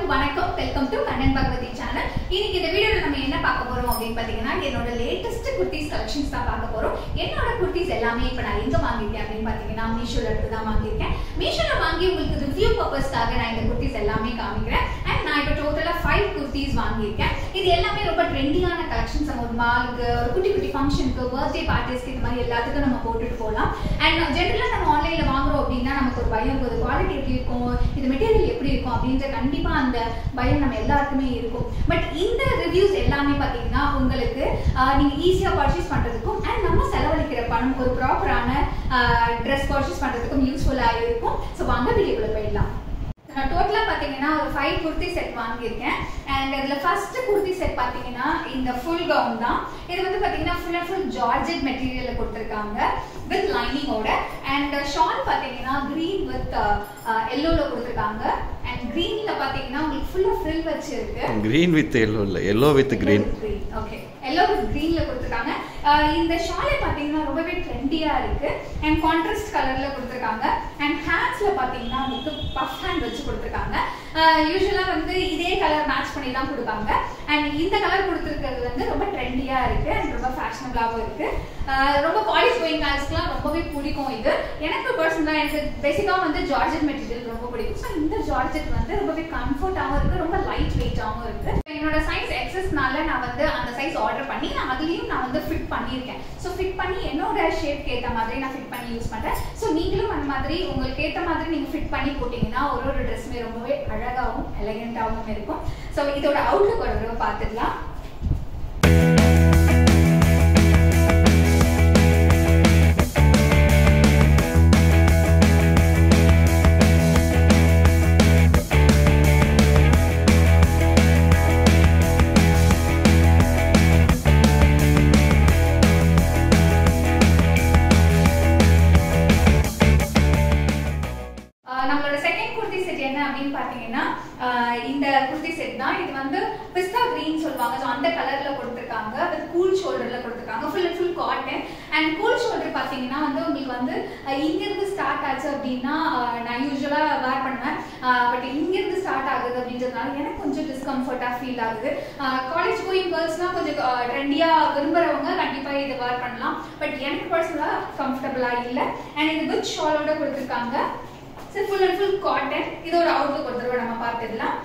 எல்லாருக்கும் வணக்கம் welcome to Kannan Bhagavathi channel இன்னைக்கு இந்த வீடியோல நம்ம என்ன பார்க்க போறோம் அப்படின்னு பாத்தீங்கன்னா என்னோட லேட்டஸ்ட் குர்த்திஸ் கலெக்ஷன்ஸ் தான் பார்க்க போறோம் என்னோட குர்த்திஸ் எல்லாமே இப்ப நான் எங்க வாங்கியிருக்கேன் அப்படின்னு பாத்தீங்கன்னா மீஷோல இருந்து தான் வாங்கியிருக்கேன் மீஷோல வாங்கி உங்களுக்கு ரிவ்யூ பர்பஸ்க்காக நான் இந்த குர்த்திஸ் எல்லாமே காமிக்கிறேன் அண்ட் நான் இப்ப டோட்டலா ஃபைவ் குர்த்திஸ் வாங்கியிருக்கேன் இது எல்லாமே ரொம்ப ட்ரெண்டியான கலெக்ஷன்ஸ் நம்ம ஒரு மாலுக்கு ஒரு குட்டி குட்டி ஃபங்க்ஷனுக்கு பர்த்டே பார்ட்டிஸ்க்கு இந்த மாதிரி எல்லாத்துக்கும் நம்ம போட்டுட்டு போகலாம் அண்ட் ஜென்ரலா நம்ம ஆன்லைன்ல வாங்குறோம் அப்படின்னா நமக்கு ஒரு பயம் இருக்கும் குவாலிட்டி எப்படி இருக்கும் இது மெட்டீரியல் எப்படி இருக்கும் அப்படின்ற கண்டிப்பா அந்த பயம் நம்ம எல்லாருக்குமே இருக்கும் பட் இந்த ரிவ்யூஸ் எல்லாமே பாத்தீங்கன்னா உங்களுக்கு ஆஹ், நீங்க ஈஸியா பர்ச்சேஸ் பண்றதுக்கும் அண்ட் நம்ம செலவழிக்கிற பணம் ஒரு ப்ராப்பரான ட்ரெஸ் பர்ச்சேஸ் பண்றதுக்கும் யூஸ்ஃபுல்லா இருக்கும் ஸோ வாங்க வீடியோக்குள்ள போயிடலாம் நான் டோட்டலா பாத்தீங்கன்னா ஒரு ஃபைவ் குர்த்தி செட் வாங்கியிருக்கேன் அண்ட் இதுல ஃபர்ஸ்ட் குர்த்தி செட் பாத்தீங்கன்னா இந்த ஃபுல் கவுன் தான் இது வந்து பாத்தீங்கன்னா ஃபுல் அண்ட் ஃபுல் ஜார்ஜெட் மெட்டீரியல்ல கொடுத்துருக்காங்க வித் லைனிங்கோட அண்ட் ஷால் பாத்தீங்கன்னா கிரீன் வித் எல்லோல கொடுத்துருக்காங்க அண்ட் கிரீன்ல பாத்தீங்கன்னா உங்களுக்கு ஃபுல்லா ஃப்ரில் வச்சு இருக்கு கிரீன் வித் எல்லோ இல்லை yellow with green okay yellow with கிரீன்ல கொடுத்துருக்காங்க அஹ் இந்த ஷாலே பாத்தீங்கன்னா ரொம்பவே ட்ரெண்டியா இருக்கு அண்ட் கான்ட்ராஸ்ட் கலர்ல கொடுத்துருக்காங்க அண்ட் ஹேண்ட்ஸ்ல பாத்தீங்கன்னா உங்களுக்கு பஃப் ஹேண்ட் வச்சு கொடுத்துருக்காங்க யூஸ்வலா வந்து இதே கலர் மேட்ச் பண்ணி தான் கொடுப்பாங்க அண்ட் இந்த கலர் கொடுத்துருக்கிறது வந்து ரொம்ப ட்ரெண்டியா இருக்கு அண்ட் ரொம்ப ஃபேஷனபிளாகவும் இருக்கு அஹ் ரொம்ப காலேஜ் கோயிங் கேர்ள்ஸ்க்குலாம் ரொம்பவே பிடிக்கும் இது எனக்கு பர்சனலாக எனக்கு பேசிக்காக வந்து ஜார்ஜெட் மெட்டீரியல் ரொம்ப பிடிக்கும் ஸோ இந்த ஜார்ஜெட் வந்து ரொம்பவே கம்ஃபர்ட்டாகவும் இருக்கு ரொம்ப லைட் வெயிட்டாகவும் இருக்கு என்னோட சைஸ் எக்ஸஸ்னால நான் வந்து அந்த சைஸ் ஆர்டர் பண்ணி நான் அதுலயும் நான் வந்து ஃபிட் பண்ணியிருக்கேன் ஸோ ஃபிட் பண்ணி என்னோட ஷேப்க்கு ஏற்ற மாதிரி நான் ஃபிட் பண்ணி யூஸ் பண்றேன் ஸோ நீங்களும் அந்த மாதிரி உங்களுக்கு ஏற்ற மாதிரி நீங்க ஃபிட் பண்ணி போட்டீங்கன்னா ஒரு ஒரு ட்ரெஸ்ஸுமே ரொம்பவே அழகாகவும் எலகென்ட்டாகவும் இருக்கும் ஸோ இதோட அவுட்லுக் ஒரு தடவை பார்த்துக்கலாம் ஆஹ் நம்மளோட செகண்ட் குர்த்தி செட் என்ன அப்படின்னு பாத்தீங்கன்னா ஆஹ் இந்த குர்த்தி செட் தான் இது வந்து பிஸ்தா கிரீன் சொல்லுவாங்க ஸோ அந்த கலர்ல கொடுத்துருக்காங்க வித் கூல் ஷோல்டர்ல கொடுத்துருக்காங்க full and full cotton and cool shoulder பாத்தீங்கன்னா வந்து உங்களுக்கு வந்து ஆஹ் இங்கிருந்து ஸ்டார்ட் ஆச்சு அப்படின்னா ஆஹ் நான் யூஸ்வலா வேர் பண்ணுவேன் பட் இங்கிருந்து ஸ்டார்ட் ஆகுது அப்படின்றதுனால எனக்கு கொஞ்சம் டிஸ்கம்ஃபர்ட்டா ஃபீல் ஆகுது காலேஜ் கோயிங் கேர்ள்ஸ்லாம் கொஞ்சம் ட்ரெண்டியா விரும்புறவங்க கண்டிப்பா இதை வேர் பண்ணலாம் பட் எனக்கு பர்சனலா கம்ஃபர்டபுளா இல்லை அண்ட் இது வித் ஷாலோட கொடுத்துருக்காங்க so full and full cotton இதோட அவுட்லுக் ஒரு தடவை நம்ம பார்த்துடலாம்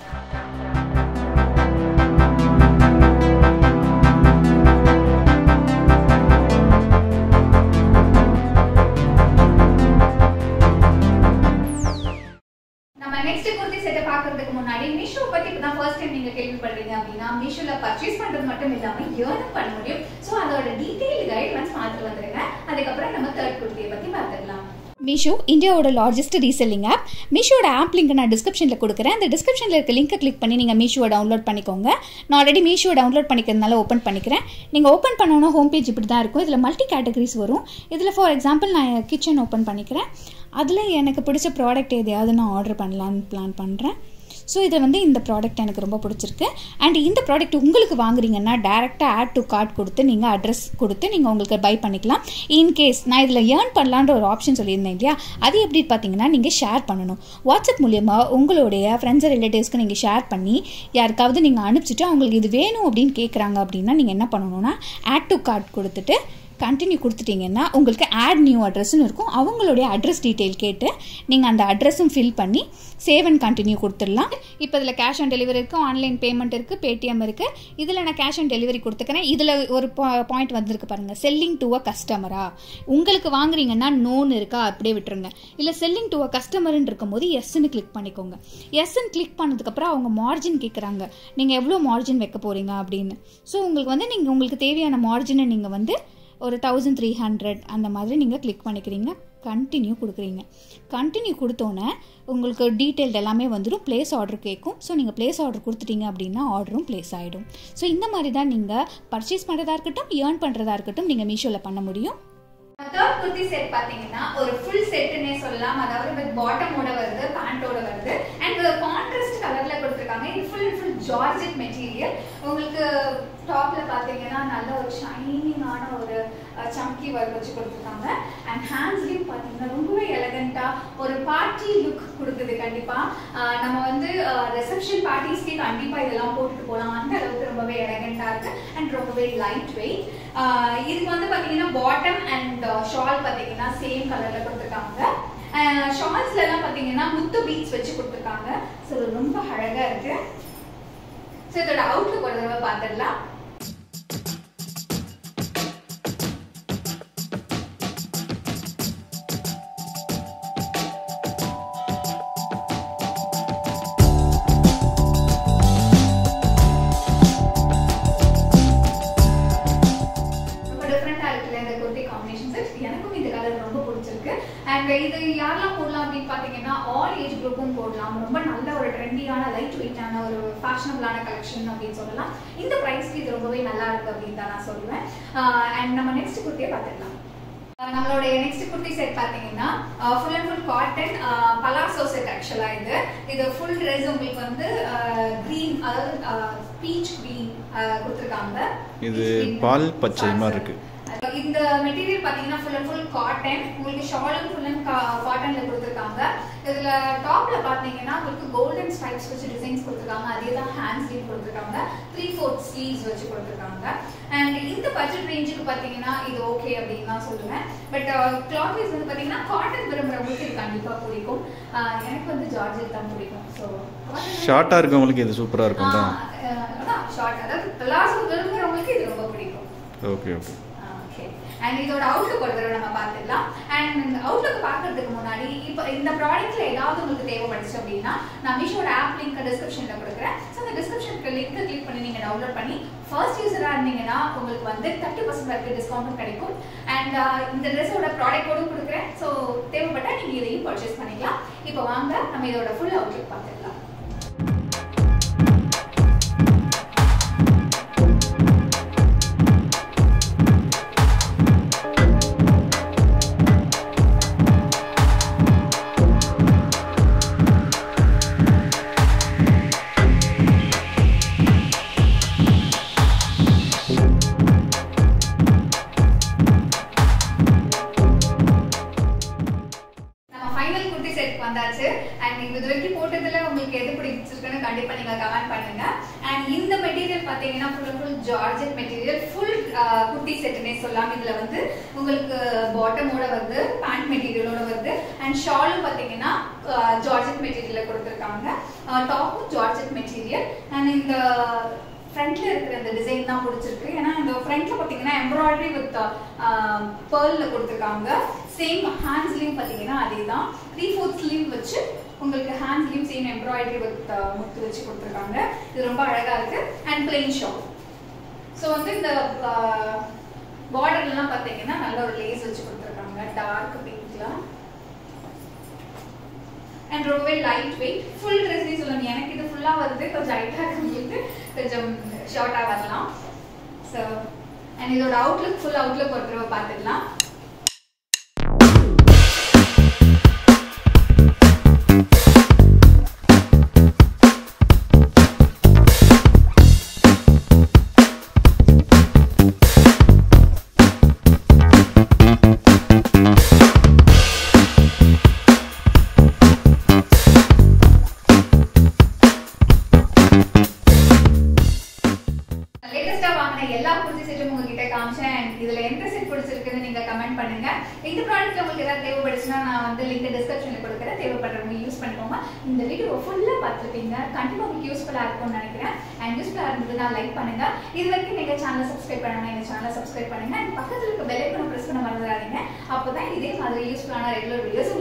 நம்ம நெக்ஸ்ட் குர்த்தி செட்டை பார்க்கறதுக்கு முன்னாடி மீஷோ பத்தி இப்போ தான் ஃபர்ஸ்ட் டைம் நீங்க கேள்விப்படுறீங்க அப்படின்னா மீஷோல பர்ச்சேஸ் பண்றது மட்டும் இல்லாம ஏர்னும் பண்ண முடியும் ஸோ அதோட டீடைல் கைட் ஒன்ஸ் பார்த்துட்டு வந்துருங்க அதுக்கப்புறம் நம்ம தேர்ட் குர்த்தியை பத்தி பார்த்துக்கலாம் மீஷோ இந்தியாவோட லார்ஜஸ்ட் ரீசெல்லிங் ஆப் மீஷோட ஆப் லிங்க் நான் டிஸ்கிரிப்ஷனில் கொடுக்குறேன் அந்த டிஸ்கிரிப்ஷனில் இருக்க லிங்கை கிளிக் பண்ணி நீங்கள் மீஷோவை டவுன்லோட் பண்ணிக்கோங்க நான் ஆல்ரெடி மீஷோ டவுன்லோட் பண்ணிக்கிறதுனால ஓப்பன் பண்ணிக்கிறேன் நீங்கள் ஓப்பன் பண்ணோன்னா ஹோம் பேஜ் இப்படி தான் இருக்கும் இதில் மல்டி கேட்டகரிஸ் வரும் இதில் ஃபார் எக்ஸாம்பிள் நான் கிச்சன் ஓப்பன் பண்ணிக்கிறேன் அதில் எனக்கு பிடிச்ச ப்ராடக்ட் எதையாவது நான் ஆர்டர் பண்ணலான்னு பிளான் பண்ணுறேன் ஸோ இதை வந்து இந்த ப்ராடக்ட் எனக்கு ரொம்ப பிடிச்சிருக்கு அண்ட் இந்த ப்ராடக்ட் உங்களுக்கு வாங்குறீங்கன்னா டேரெக்டாக ஆட் டு கார்ட் கொடுத்து நீங்கள் அட்ரஸ் கொடுத்து நீங்கள் உங்களுக்கு பை பண்ணிக்கலாம் இன்கேஸ் நான் இதில் ஏர்ன் பண்ணலான்ற ஒரு ஆப்ஷன் சொல்லியிருந்தேன் இல்லையா அது எப்படி பார்த்தீங்கன்னா நீங்கள் ஷேர் பண்ணணும் வாட்ஸ்அப் மூலியமாக உங்களுடைய ஃப்ரெண்ட்ஸ் ரிலேட்டிவ்ஸ்க்கு நீங்கள் ஷேர் பண்ணி யாருக்காவது நீங்கள் அனுப்பிச்சிட்டு அவங்களுக்கு இது வேணும் அப்படின்னு கேட்குறாங்க அப்படின்னா நீங்கள் என்ன பண்ணணும்னா ஆட் டு கார்ட் கொடுத்துட்டு கண்டினியூ கொடுத்துட்டீங்கன்னா உங்களுக்கு ஆட் நியூ அட்ரஸ்னு இருக்கும் அவங்களுடைய அட்ரஸ் டீட்டெயில் கேட்டு நீங்கள் அந்த அட்ரஸும் ஃபில் பண்ணி சேவ் அண்ட் கண்டினியூ கொடுத்துடலாம் இப்போ இதில் கேஷ் ஆன் டெலிவரி இருக்குது ஆன்லைன் பேமெண்ட் இருக்குது பேடிஎம் இருக்குது இதில் நான் கேஷ் ஆன் டெலிவரி கொடுத்துக்கிறேன் இதில் ஒரு பாயிண்ட் வந்திருக்கு பாருங்கள் செல்லிங் டு அ கஸ்டமரா உங்களுக்கு வாங்குறீங்கன்னா நோன் இருக்கா அப்படியே விட்டுருங்க இல்லை செல்லிங் டு அ கஸ்டமர்னு இருக்கும்போது எஸ்ன்னு கிளிக் பண்ணிக்கோங்க எஸ்ன்னு கிளிக் பண்ணதுக்கப்புறம் அவங்க மார்ஜின் கேட்குறாங்க நீங்கள் எவ்வளோ மார்ஜின் வைக்க போகிறீங்க அப்படின்னு ஸோ உங்களுக்கு வந்து நீங்கள் உங்களுக்கு தேவையான மார்ஜினை நீங்கள் வந்து ஒரு தௌசண்ட் த்ரீ ஹண்ட்ரட் அந்த மாதிரி நீங்கள் கிளிக் பண்ணிக்கிறீங்க கண்டினியூ கொடுக்குறீங்க கண்டினியூ கொடுத்தோன்னே உங்களுக்கு டீட்டெயில் எல்லாமே வந்துடும் ப்ளேஸ் ஆர்டர் கேட்கும் ஸோ நீங்கள் ப்ளேஸ் ஆர்டர் கொடுத்துட்டீங்க அப்படின்னா ஆர்டரும் ப்ளேஸ் ஆகிடும் ஸோ இந்த மாதிரி தான் நீங்கள் பர்ச்சேஸ் பண்ணுறதா இருக்கட்டும் ஏர்ன் பண்ணுறதா இருக்கட்டும் நீங்கள் மீஷோவில் பண்ண முடியும் தேர்ட் குர்த்தி செட் பாத்தீங்கன்னா ஒரு ஃபுல் செட்டுன்னே சொல்லலாம் அதாவது வித் பாட்டமோட வருது பேண்டோட வருது அண்ட் கான்ட்ராஸ்ட் கலர்ல கொடுத்துருக்காங்க இது full and full georgette material உங்களுக்கு டாப்ல பாத்தீங்கன்னா நல்ல ஒரு ஷைனிங்கான ஒரு சம்கி ஒர்க் வச்சு கொடுத்துருக்காங்க அண்ட் ஹேண்ட்ஸ்லயும் பார்த்தீங்கன்னா ரொம்பவே எலகண்டா ஒரு பார்ட்டி லுக் கொடுக்குது கண்டிப்பா ஆஹ் நம்ம வந்து ரிசப்ஷன் பார்ட்டிஸ்க்கே கண்டிப்பா இதெல்லாம் போட்டுட்டு போகலாம் அந்த அளவுக்கு ரொம்பவே எலகண்டா இருக்கு அண்ட் ரொம்பவே லைட் வெயிட் இதுக்கு வந்து பாத்தீங்கன்னா பாட்டம் அண்ட் ஷால் பாத்தீங்கன்னா சேம் கலர்ல கொடுத்துருக்காங்க ஷால்ஸ்ல எல்லாம் பாத்தீங்கன்னா முத்து பீட்ஸ் வச்சு கொடுத்துருக்காங்க ஸோ ரொம்ப அழகா இருக்கு ஸோ இதோட அவுட்லுக் ஒரு தடவை பார்த்துடலாம் ரொம்ப டிஃப்ரெண்டா இருக்குல்ல இந்த குர்த்தி காம்பினேஷன் செட் எனக்கும் இந்த கலர் ரொம்ப பிடிச்சிருக்கு அண்ட் இது யாரெல்லாம் போடலாம் அப்படின்னு பாத்தீங்கன்னா ஆல் ஏஜ் குரூப்பும் போடலாம் ரொம்ப நல்ல ஒரு ட்ரெண்டியான லைட் வெயிட்டான ஒரு ஃபேஷனபிளான கலெக்ஷன் அப்படின்னு சொல்லலாம் இந்த ப்ரைஸ்க்கு இது ரொம்பவே நல்லா இருக்கு அப்படின்னு தான் நான் சொல்லுவேன் அண்ட் நம்ம நெக்ஸ்ட் குர்த்தியை பார்த்துக்கலாம் அஹ் நம்மளுடைய நெக்ஸ்ட் குர்த்தி செட் பாத்தீங்கன்னா full and full cotton palazzo set ஆக்சுவலா இது இது ஃபுல் ட்ரெஸ் உங்களுக்கு வந்து கிரீன் அதாவது பீச் கிரீன் கொடுத்துருக்காங்க இது Peach green. பால் பச்சை Sorry, மாதிரி sorry. இருக்கு. இந்த மெட்டீரியல் பாத்தீங்கன்னா ஃபுல் அண்ட் ஃபுல் காட்டன் உங்களுக்கு ஷாலும் ஃபுல் அண்ட் காட்டன்ல கொடுத்துருக்காங்க இதுல டாப்ல பாத்தீங்கன்னா உங்களுக்கு கோல்டன் ஸ்ட்ரைப்ஸ் வச்சு டிசைன்ஸ் கொடுத்துருக்காங்க அதே தான் ஹேண்ட் ஸ்லீவ் கொடுத்துருக்காங்க த்ரீ ஃபோர்த் ஸ்லீவ்ஸ் வச்சு கொடுத்துருக்காங்க அண்ட் இந்த பட்ஜெட் ரேஞ்சுக்கு பாத்தீங்கன்னா இது ஓகே அப்படின்னு தான் சொல்லுவேன் பட் கிளாத் வைஸ் வந்து பாத்தீங்கன்னா காட்டன் விரும்புறவங்களுக்கு இது கண்டிப்பா பிடிக்கும் ஆஹ் எனக்கு வந்து ஜார்ஜெட் தான் பிடிக்கும் ஸோ ஷார்ட்டாக இருக்கவங்களுக்கு இது சூப்பராக இருக்கும் தான் ஷார்ட் அதாவது பிளாசோ விரும்புறவங்களுக்கு இது ரொம்ப பிடிக்கும் ஓகே ஓகே ஓகே அண்ட் இதோட அவுட்லுக் ஒரு தடவை நம்ம பார்த்துடலாம் அண்ட் இந்த அவுட்லுக் பார்க்கறதுக்கு முன்னாடி இப்போ இந்த ப்ராடக்ட்ல ஏதாவது உங்களுக்கு தேவைப்படுச்சு அப்படின்னா நான் மீஷோட ஆப் லிங்க் டிஸ்கிரிப்ஷன்ல கொடுக்குறேன் ஸோ அந்த டிஸ்கிரிப்ஷனுக்கு லிங்க் கிளிக் பண்ணி நீங்க டவுன்லோட் பண்ணி ஃபர்ஸ்ட் யூஸரா இருந்தீங்கன்னா உங்களுக்கு வந்து தேர்ட்டி பர்சன்ட் வரைக்கும் டிஸ்கவுண்ட்டும் கிடைக்கும் அண்ட் இந்த ட்ரெஸ்ஸோட ப்ராடக்ட்டோடும் கொடுக்குறேன் ஸோ தேவைப்பட்டா நீங்க இதையும் பர்ச்சேஸ் பண்ணிக்கலாம் இப்போ வாங்க நம்ம இதோட ஃபுல் அவுட்லுக் பார்த்துடலாம் நம்ம ஃபைனல் குர்த்தி செட் வந்தாச்சு அண்ட் இது வரைக்கும் போட்டதுல உங்களுக்கு எது பிடிச்சிருக்குன்னு கண்டிப்பா நீங்க கமெண்ட் பண்ணுங்க அண்ட் இந்த மெட்டீரியல் பாத்தீங்கன்னா full and full georgette material full kurti செட்னே சொல்லலாம் இதுல வந்து உங்களுக்கு பாட்டமோட வருது பேண்ட் மெட்டீரியலோட வருது அண்ட் ஷாலும் பாத்தீங்கன்னா ஜார்ஜெட் மெட்டீரியல்ல கொடுத்துருக்காங்க டாப்பும் ஜார்ஜெட் மெட்டீரியல் அண்ட் இந்த ஃப்ரண்ட்ல இருக்கிற இந்த டிசைன் தான் பிடிச்சிருக்கு ஏன்னா இந்த ஃப்ரண்ட்ல பாத்தீங்கன்னா எம்ப்ராய்டரி வித் பேர்ல கொடுத்துருக்காங்க சேம் ஹேண்ட்ஸ்லயும் பாத்தீங்கன்னா அதே தான் த்ரீ ஃபோர்த் ஸ்லீவ் வச்சு உங்களுக்கு ஹேண்ட்ஸ்லயும் சேம் எம்ப்ராய்டரி வித் முத்து வச்சு கொடுத்துருக்காங்க இது ரொம்ப அழகா இருக்கு அண்ட் பிளெயின் ஷாப் ஸோ வந்து இந்த பார்டர்லாம் பாத்தீங்கன்னா நல்ல ஒரு லேஸ் வச்சு கொடுத்துருக்காங்க டார்க் பிங்க்ல அண்ட் ரொம்பவே லைட் வெயிட் ஃபுல் ட்ரெஸ்னே சொல்லணும் எனக்கு இது ஃபுல்லா வருது கொஞ்சம் ஹைட்டா இருக்கிறவங்களுக்கு கொஞ்சம் ஷார்ட்டா வரலாம் ஸோ அண்ட் இதோட அவுட்லுக் ஃபுல் அவுட்லுக் ஒரு தடவை பார்த்துக்கலாம் லேட்டஸ்டா வாங்கின எல்லா குர்த்தி செட்டும் உங்ககிட்ட காமிச்சேன் And இதுல எந்த செட் பிடிச்சிருக்குன்னு நீங்க கமெண்ட் பண்ணுங்க இந்த ப்ராடக்ட் உங்களுக்கு ஏதாவது தேவைப்படுச்சுன்னா நான் வந்து லிங்க் டிஸ்கிரிப்ஷன்ல கொடுக்குறேன் தேவைப்படுறவங்க யூஸ் பண்ணிக்கோங்க இந்த வீடியோ ஃபுல்லா பார்த்துருப்பீங்க கண்டிப்பா உங்களுக்கு யூஸ்ஃபுல்லா இருக்கும்னு நினைக்கிறேன் அண்ட் யூஸ்ஃபுல்லா இருந்ததுன்னா லைக் பண்ணுங்க இது வரைக்கும் எங்க சேனலை சப்ஸ்கிரைப் பண்ணணும் எங்க சேனலை சப்ஸ்கிரைப் பண்ணுங்க அண்ட் பக்கத்துல இருக்க பெல் ஐக்கனை பிரஸ் பண்ண மறந்துடாதீங்க அப்பதான் இதே மாதிரி யூஸ்ஃபுல்லான ரெகுலர் வீடியோஸ்